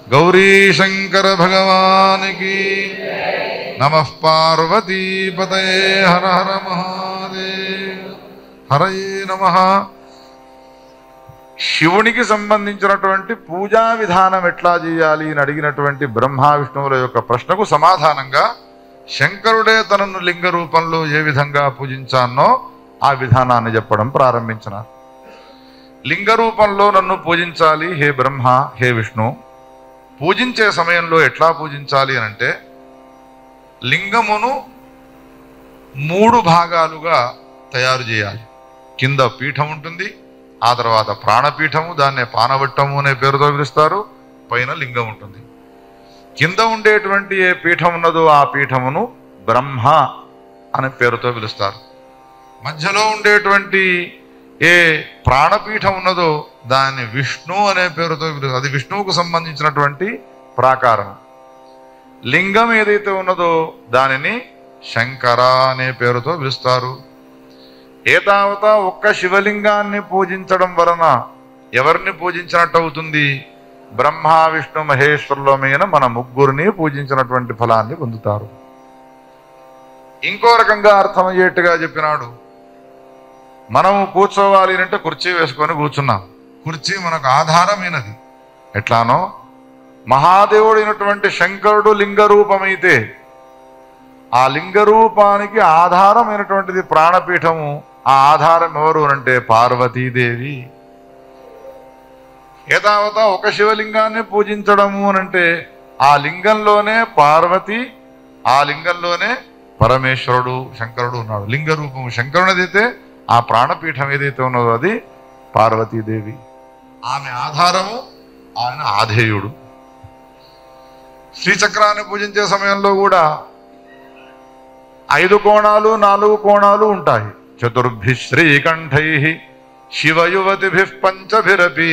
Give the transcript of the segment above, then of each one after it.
గౌరీశంకర భగవానికి నమ పార్వతీపతయే హర హర మహాదేవ్ హరయే నమ శివునికి సంబంధించినటువంటి పూజా విధానం ఎట్లా చేయాలి అని అడిగినటువంటి బ్రహ్మ విష్ణువుల యొక్క ప్రశ్నకు సమాధానంగా శంకరుడే తనను లింగ రూపంలో ఏ విధంగా పూజించానో ఆ విధానాన్ని చెప్పడం ప్రారంభించినారు లింగ రూపంలో నన్ను పూజించాలి హే బ్రహ్మ హే విష్ణు పూజించే సమయంలో ఎట్లా పూజించాలి అని అంటే లింగమును మూడు భాగాలుగా తయారు చేయాలి కింద పీఠం ఉంటుంది ఆ తర్వాత ప్రాణపీఠము దాన్నే పానవట్టము అనే పేరుతో పిలుస్తారు పైన లింగం ఉంటుంది కింద ఉండేటువంటి ఏ పీఠం ఉన్నదో ఆ పీఠమును బ్రహ్మ అనే పేరుతో పిలుస్తారు మధ్యలో ఉండేటువంటి ఏ ప్రాణపీఠం ఉన్నదో దాన్ని విష్ణు అనే పేరుతో పిలు అది విష్ణువుకు సంబంధించినటువంటి ప్రాకారం లింగం ఏదైతే ఉన్నదో దానిని శంకర అనే పేరుతో పిలుస్తారు ఏతావత ఒక్క శివలింగాన్ని పూజించడం వలన ఎవరిని పూజించినట్టు అవుతుంది బ్రహ్మ విష్ణు మహేశ్వరులమైన మన ముగ్గురిని పూజించినటువంటి ఫలాన్ని పొందుతారు ఇంకో రకంగా అర్థమయ్యేట్టుగా చెప్పినాడు మనం కూర్చోవాలి అంటే కుర్చీ వేసుకొని కూర్చున్నాం కుర్చీ మనకు ఆధారమైనది ఎట్లానో మహాదేవుడైనటువంటి శంకరుడు లింగ రూపమైతే ఆ లింగ రూపానికి ఆధారమైనటువంటిది ప్రాణపీఠము ఆ ఆధారం ఎవరు అంటే పార్వతీదేవి ఏతావత ఒక శివలింగాన్ని పూజించడము అనంటే ఆ లింగంలోనే పార్వతి ఆ లింగంలోనే పరమేశ్వరుడు శంకరుడు ఉన్నాడు లింగ రూపము శంకరునిదైతే ఆ ప్రాణపీఠం ఏదైతే ఉన్నదో అది పార్వతీదేవి ఆమె ఆధారము ఆయన ఆధేయుడు శ్రీచక్రాన్ని పూజించే సమయంలో కూడా ఐదు కోణాలు నాలుగు కోణాలు ఉంటాయి చతుర్భి శ్రీకంఠై శివయువతిభి పంచభిరపి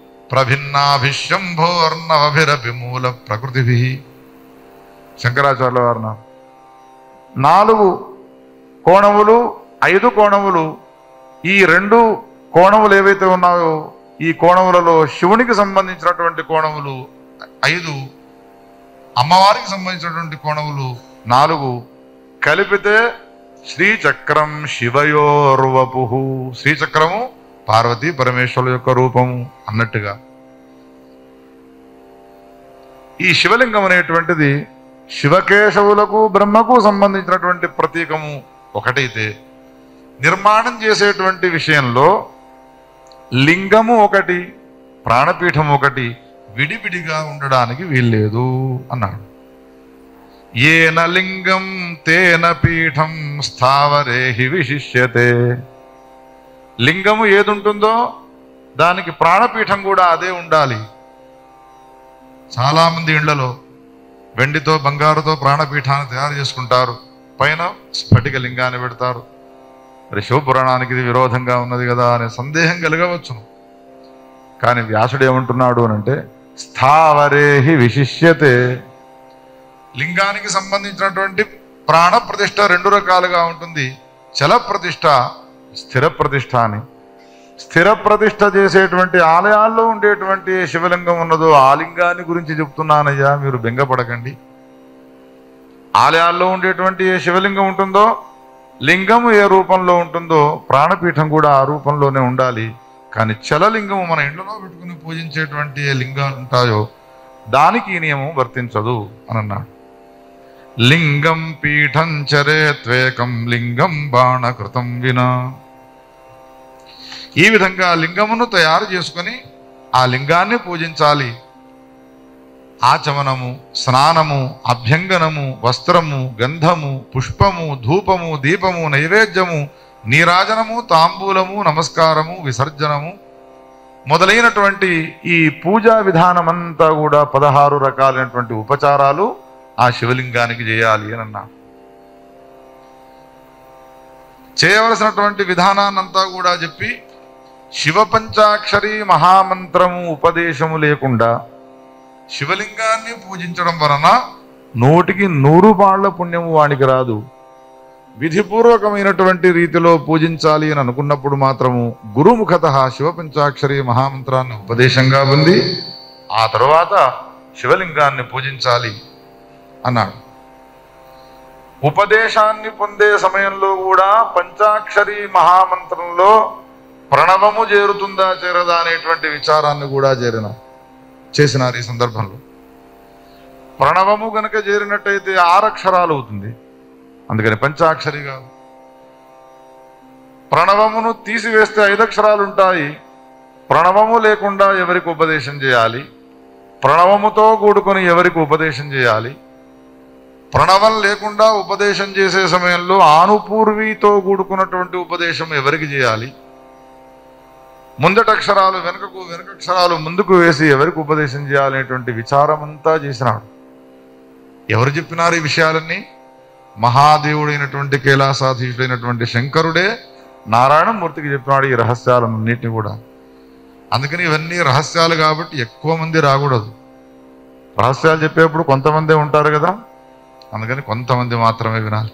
ప్రభిన్నాభిశంభోర్ణవభిరపి మూల ప్రకృతిభి శంకరాచార్యుల వారిన నాలుగు కోణములు ఐదు కోణములు ఈ రెండు కోణములు ఏవైతే ఉన్నాయో ఈ కోణములలో శివునికి సంబంధించినటువంటి కోణములు ఐదు అమ్మవారికి సంబంధించినటువంటి కోణములు నాలుగు కలిపితే శ్రీచక్రం శివయోర్వపు శ్రీచక్రము పార్వతీ పరమేశ్వరుల యొక్క రూపము అన్నట్టుగా ఈ శివలింగం అనేటువంటిది శివకేశవులకు బ్రహ్మకు సంబంధించినటువంటి ప్రతీకము ఒకటైతే నిర్మాణం చేసేటువంటి విషయంలో లింగము ఒకటి ప్రాణపీఠం ఒకటి విడివిడిగా ఉండడానికి వీల్లేదు అన్నాడు ఏన లింగం తేన పీఠం స్థావరేహి విశిష్యతే లింగము ఏదుంటుందో దానికి ప్రాణపీఠం కూడా అదే ఉండాలి చాలా మంది ఇళ్లలో వెండితో బంగారుతో ప్రాణపీఠాన్ని తయారు చేసుకుంటారు పైన స్ఫటిక లింగాన్ని పెడతారు మరి శివపురాణానికి ఇది విరోధంగా ఉన్నది కదా అనే సందేహం కలగవచ్చును కానీ వ్యాసుడు ఏమంటున్నాడు అని అంటే స్థావరేహి విశిష్యతే లింగానికి సంబంధించినటువంటి ప్రాణ ప్రతిష్ట రెండు రకాలుగా ఉంటుంది చల ప్రతిష్ట స్థిర ప్రతిష్ట అని స్థిర ప్రతిష్ట చేసేటువంటి ఆలయాల్లో ఉండేటువంటి ఏ శివలింగం ఉన్నదో ఆ లింగాన్ని గురించి చెప్తున్నానయ్యా మీరు బెంగపడకండి ఆలయాల్లో ఉండేటువంటి ఏ శివలింగం ఉంటుందో లింగము ఏ రూపంలో ఉంటుందో ప్రాణపీఠం కూడా ఆ రూపంలోనే ఉండాలి కానీ చలలింగము మన ఇంట్లో పెట్టుకుని పూజించేటువంటి ఏ లింగాలు ఉంటాయో దానికి ఈ నియమం వర్తించదు అని అన్నాడు లింగం పీఠం చరే త్వేకం లింగం బాణకృతం వినా ఈ విధంగా లింగమును తయారు చేసుకొని ఆ లింగాన్ని పూజించాలి ఆచమనము స్నానము అభ్యంగనము వస్త్రము గంధము పుష్పము ధూపము దీపము నైవేద్యము నీరాజనము తాంబూలము నమస్కారము విసర్జనము మొదలైనటువంటి ఈ పూజా విధానమంతా కూడా పదహారు రకాలైనటువంటి ఉపచారాలు ఆ శివలింగానికి చేయాలి అని అన్నా చేయవలసినటువంటి విధానాన్నంతా కూడా చెప్పి శివ పంచాక్షరి మహామంత్రము ఉపదేశము లేకుండా శివలింగాన్ని పూజించడం వలన నూటికి నూరు పాళ్ల పుణ్యము వానికి రాదు విధిపూర్వకమైనటువంటి రీతిలో పూజించాలి అని అనుకున్నప్పుడు మాత్రము గురుముఖత శివ పంచాక్షరి మహామంత్రాన్ని ఉపదేశంగా ఉంది ఆ తరువాత శివలింగాన్ని పూజించాలి అన్నాడు ఉపదేశాన్ని పొందే సమయంలో కూడా పంచాక్షరి మహామంత్రంలో ప్రణవము చేరుతుందా చేరదా అనేటువంటి విచారాన్ని కూడా చేరిన చేసినారు ఈ సందర్భంలో ప్రణవము గనక చేరినట్టయితే ఆరక్షరాలు అవుతుంది అందుకని పంచాక్షరి కాదు ప్రణవమును తీసివేస్తే ఐదక్షరాలు ఉంటాయి ప్రణవము లేకుండా ఎవరికి ఉపదేశం చేయాలి ప్రణవముతో కూడుకొని ఎవరికి ఉపదేశం చేయాలి ప్రణవం లేకుండా ఉపదేశం చేసే సమయంలో ఆనుపూర్వితో కూడుకున్నటువంటి ఉపదేశం ఎవరికి చేయాలి ముందటక్షరాలు వెనుకకు వెనుకక్షరాలు ముందుకు వేసి ఎవరికి ఉపదేశం చేయాలనేటువంటి విచారం అంతా చేసినాడు ఎవరు చెప్పినారు ఈ విషయాలన్నీ మహాదేవుడైనటువంటి కైలాసాధీశుడైనటువంటి శంకరుడే నారాయణమూర్తికి చెప్పినాడు ఈ రహస్యాలన్నింటినీ కూడా అందుకని ఇవన్నీ రహస్యాలు కాబట్టి ఎక్కువ మంది రాకూడదు రహస్యాలు చెప్పేప్పుడు కొంతమందే ఉంటారు కదా అందుకని కొంతమంది మాత్రమే వినాలి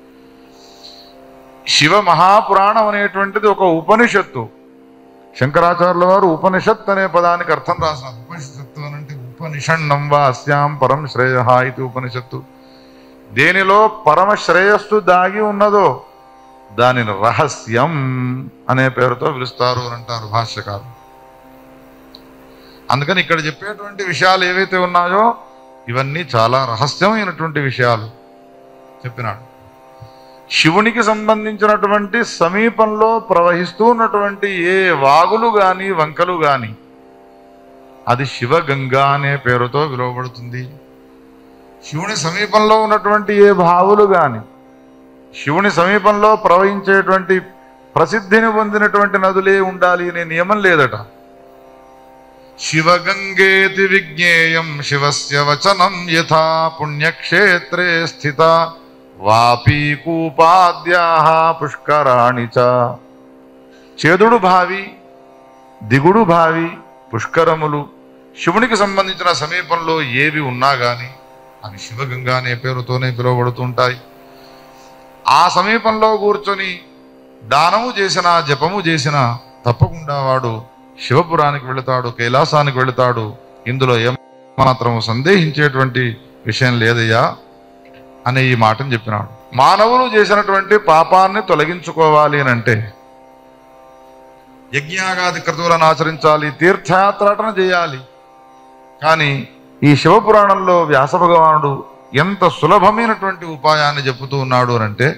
శివ మహాపురాణం అనేటువంటిది ఒక ఉపనిషత్తు శంకరాచార్యుల వారు ఉపనిషత్ అనే పదానికి అర్థం రాసినారు ఉపనిషత్తు అని అంటే ఉపనిషణ్ణం వా అస్యాం పరం శ్రేయ ఇది ఉపనిషత్తు దేనిలో పరమ శ్రేయస్సు దాగి ఉన్నదో దానిని రహస్యం అనే పేరుతో పిలుస్తారు అని అంటారు భాష్యకారు అందుకని ఇక్కడ చెప్పేటువంటి విషయాలు ఏవైతే ఉన్నాయో ఇవన్నీ చాలా రహస్యమైనటువంటి విషయాలు చెప్పినాడు శివునికి సంబంధించినటువంటి సమీపంలో ప్రవహిస్తూ ఉన్నటువంటి ఏ వాగులు గాని వంకలు గాని అది శివగంగా అనే పేరుతో పిలువబడుతుంది శివుని సమీపంలో ఉన్నటువంటి ఏ బావులు గాని శివుని సమీపంలో ప్రవహించేటువంటి ప్రసిద్ధిని పొందినటువంటి నదులే ఉండాలి అనే నియమం లేదట శివగంగేతి విజ్ఞేయం శివస్య వచనం యథా పుణ్యక్షేత్రే స్థిత వాపీ కూపాద్యా పుష్కరాణి చ చేదుడు భావి దిగుడు భావి పుష్కరములు శివునికి సంబంధించిన సమీపంలో ఏవి ఉన్నా గాని అవి శివగంగా అనే పేరుతోనే పిలువబడుతుంటాయి ఆ సమీపంలో కూర్చొని దానము చేసిన జపము చేసిన తప్పకుండా వాడు శివపురానికి వెళతాడు కైలాసానికి వెళతాడు ఇందులో ఏమాత్రము సందేహించేటువంటి విషయం లేదయ్యా అనే ఈ మాటను చెప్పినాడు మానవులు చేసినటువంటి పాపాన్ని తొలగించుకోవాలి అని అంటే యజ్ఞాగాది క్రతువులను ఆచరించాలి తీర్థయాత్రటన చేయాలి కానీ ఈ శివపురాణంలో వ్యాస భగవానుడు ఎంత సులభమైనటువంటి ఉపాయాన్ని చెబుతూ ఉన్నాడు అని అంటే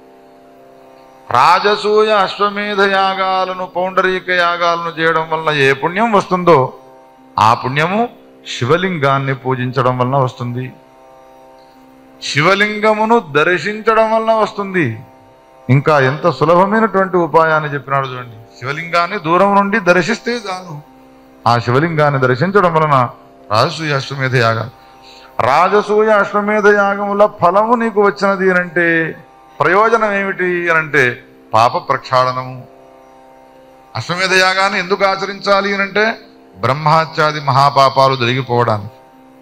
రాజసూయ అశ్వమేధ యాగాలను పౌండరీక యాగాలను చేయడం వల్ల ఏ పుణ్యం వస్తుందో ఆ పుణ్యము శివలింగాన్ని పూజించడం వలన వస్తుంది శివలింగమును దర్శించడం వలన వస్తుంది ఇంకా ఎంత సులభమైనటువంటి ఉపాయాన్ని చెప్పినాడు చూడండి శివలింగాన్ని దూరం నుండి దర్శిస్తే చాలు ఆ శివలింగాన్ని దర్శించడం వలన రాజసూయ అశ్వమేధ యాగం రాజసూయ అశ్వమేధ యాగముల ఫలము నీకు వచ్చినది అనంటే ప్రయోజనం ఏమిటి అనంటే పాప ప్రక్షాళనము అశ్వమేధ యాగాన్ని ఎందుకు ఆచరించాలి అనంటే బ్రహ్మహత్యాది మహాపాపాలు తొలగిపోవడానికి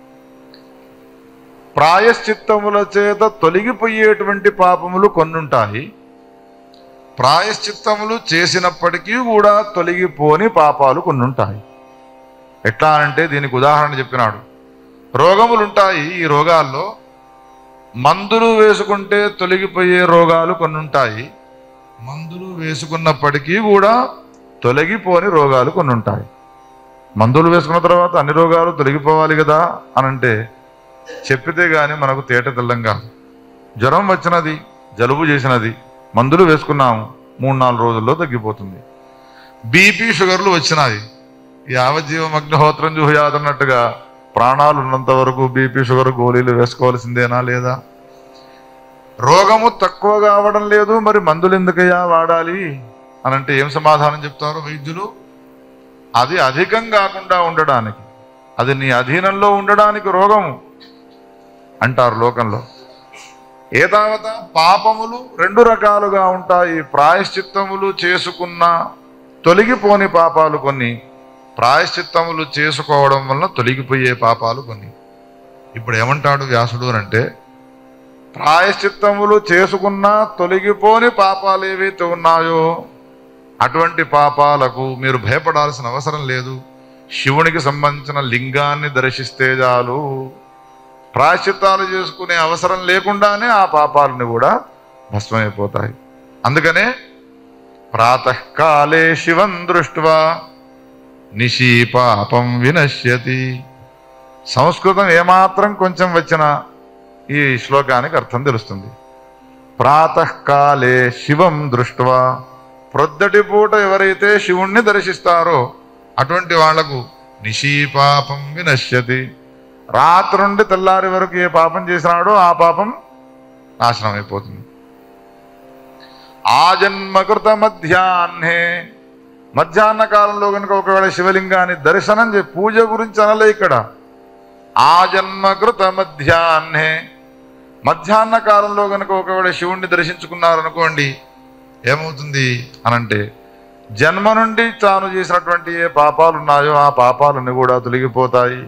ప్రాయశ్చిత్తముల చేత తొలగిపోయేటువంటి పాపములు కొన్నుంటాయి ప్రాయశ్చిత్తములు చేసినప్పటికీ కూడా తొలగిపోని పాపాలు కొన్నుంటాయి ఎట్లా అంటే దీనికి ఉదాహరణ చెప్పినాడు రోగములుంటాయి ఈ రోగాల్లో మందులు వేసుకుంటే తొలగిపోయే రోగాలు కొన్ని ఉంటాయి మందులు వేసుకున్నప్పటికీ కూడా తొలగిపోని రోగాలు కొన్ని ఉంటాయి మందులు వేసుకున్న తర్వాత అన్ని రోగాలు తొలగిపోవాలి కదా అనంటే చెప్పితే గాని మనకు తేట తెల్లం కాదు జ్వరం వచ్చినది జలుబు చేసినది మందులు వేసుకున్నాము మూడు నాలుగు రోజుల్లో తగ్గిపోతుంది బీపీ షుగర్లు వచ్చినాయి యావజ్జీవం అగ్నిహోత్రం జుహయాదన్నట్టుగా ప్రాణాలు ఉన్నంత వరకు బీపీ షుగర్ గోళీలు వేసుకోవాల్సిందేనా లేదా రోగము తక్కువ కావడం లేదు మరి మందులు ఎందుకయ్యా వాడాలి అని అంటే ఏం సమాధానం చెప్తారు వైద్యులు అది అధికం కాకుండా ఉండడానికి అది నీ అధీనంలో ఉండడానికి రోగము అంటారు లోకంలో ఏతావత పాపములు రెండు రకాలుగా ఉంటాయి ప్రాయశ్చిత్తములు చేసుకున్న తొలగిపోని పాపాలు కొన్ని ప్రాయశ్చిత్తములు చేసుకోవడం వలన తొలగిపోయే పాపాలు కొన్ని ఇప్పుడు ఏమంటాడు వ్యాసుడు అని అంటే ప్రాయశ్చిత్తములు చేసుకున్న తొలగిపోని పాపాలు ఏవైతే ఉన్నాయో అటువంటి పాపాలకు మీరు భయపడాల్సిన అవసరం లేదు శివునికి సంబంధించిన లింగాన్ని దర్శిస్తే చాలు ప్రాశ్చిత్తాలు చేసుకునే అవసరం లేకుండానే ఆ పాపాలని కూడా భస్మైపోతాయి అందుకనే ప్రాతకాలే శివం దృష్ట్వా నిశీ పాపం వినశ్యతి సంస్కృతం ఏమాత్రం కొంచెం వచ్చిన ఈ శ్లోకానికి అర్థం తెలుస్తుంది ప్రాతకాలే శివం దృష్ట్వా ప్రొద్దటి పూట ఎవరైతే శివుణ్ణి దర్శిస్తారో అటువంటి వాళ్లకు నిశీ పాపం వినశ్యతి రాత్రి నుండి తెల్లారి వరకు ఏ పాపం చేసినాడో ఆ పాపం నాశనం అయిపోతుంది ఆ జన్మకృత మధ్యాహ్నే మధ్యాహ్న కాలంలో కనుక ఒకవేళ శివలింగాన్ని దర్శనం చే పూజ గురించి అనలే ఇక్కడ ఆ జన్మకృత మధ్యాహ్నే మధ్యాహ్న కాలంలో కనుక ఒకవేళ శివుణ్ణి దర్శించుకున్నారనుకోండి ఏమవుతుంది అనంటే జన్మ నుండి తాను చేసినటువంటి ఏ పాపాలు ఉన్నాయో ఆ పాపాలన్నీ కూడా తొలగిపోతాయి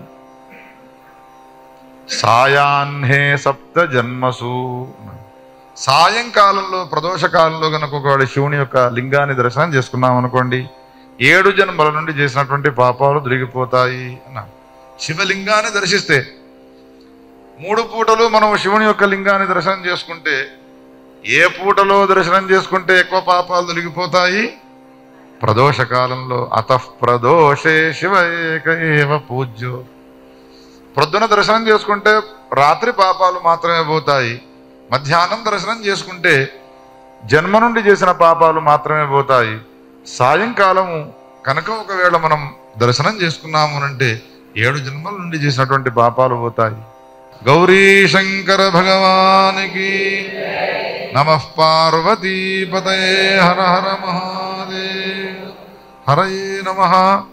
సాయాహ్నే సప్త జన్మసు సాయంకాలంలో ప్రదోష కాలంలో కనుక ఒకవేళ శివుని యొక్క లింగాన్ని దర్శనం చేసుకున్నాం అనుకోండి ఏడు జన్మల నుండి చేసినటువంటి పాపాలు దొరికిపోతాయి అన్న శివలింగాన్ని దర్శిస్తే మూడు పూటలు మనం శివుని యొక్క లింగాన్ని దర్శనం చేసుకుంటే ఏ పూటలో దర్శనం చేసుకుంటే ఎక్కువ పాపాలు తొలగిపోతాయి ప్రదోష కాలంలో అతః ప్రదోషే శివ ఏక ఏవ పూజ్యో ప్రొద్దున దర్శనం చేసుకుంటే రాత్రి పాపాలు మాత్రమే పోతాయి మధ్యాహ్నం దర్శనం చేసుకుంటే జన్మ నుండి చేసిన పాపాలు మాత్రమే పోతాయి సాయంకాలము కనుక ఒకవేళ మనం దర్శనం చేసుకున్నాము అంటే ఏడు జన్మల నుండి చేసినటువంటి పాపాలు పోతాయి గౌరీ శంకర భగవానికి నమ పార్వతీపతయే హర హర మహాదేవ్ హరయే నమ